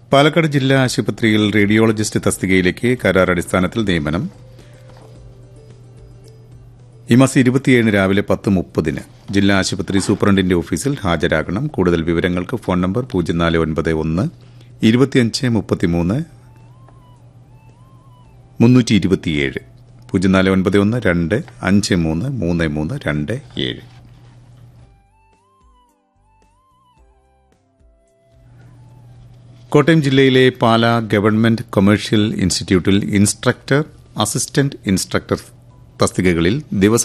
പാലക്കാട് ജില്ലാ ആശുപത്രിയിൽ റേഡിയോളജിസ്റ്റ് തസ്തികയിലേക്ക് കരാർ അടിസ്ഥാനത്തിൽ നിയമനം ഈ മാസം ഇരുപത്തിയേഴിന് രാവിലെ പത്ത് മുപ്പതിന് ജില്ലാ ആശുപത്രി സൂപ്രണ്ടിന്റെ ഓഫീസിൽ ഹാജരാകണം കൂടുതൽ വിവരങ്ങൾക്ക് ഫോൺ നമ്പർ പൂജ്യം നാല് ഒൻപത് ഒന്ന് ഇരുപത്തിയഞ്ച് മുപ്പത്തിമൂന്ന് മുന്നൂറ്റി ഇരുപത്തിയേഴ് പൂജ്യം നാല് ഒൻപത് ഒന്ന് രണ്ട് അഞ്ച് മൂന്ന് മൂന്ന് മൂന്ന് രണ്ട് ഏഴ് കോട്ടയം ജില്ലയിലെ പാല ഗവൺമെന്റ് കൊമേഴ്ഷ്യൽ ഇൻസ്റ്റിറ്റ്യൂട്ടിൽ ഇൻസ്ട്രക്ടർ അസിസ്റ്റന്റ് ഇൻസ്ട്രക്ടർ തസ്തികകളിൽ ദിവസ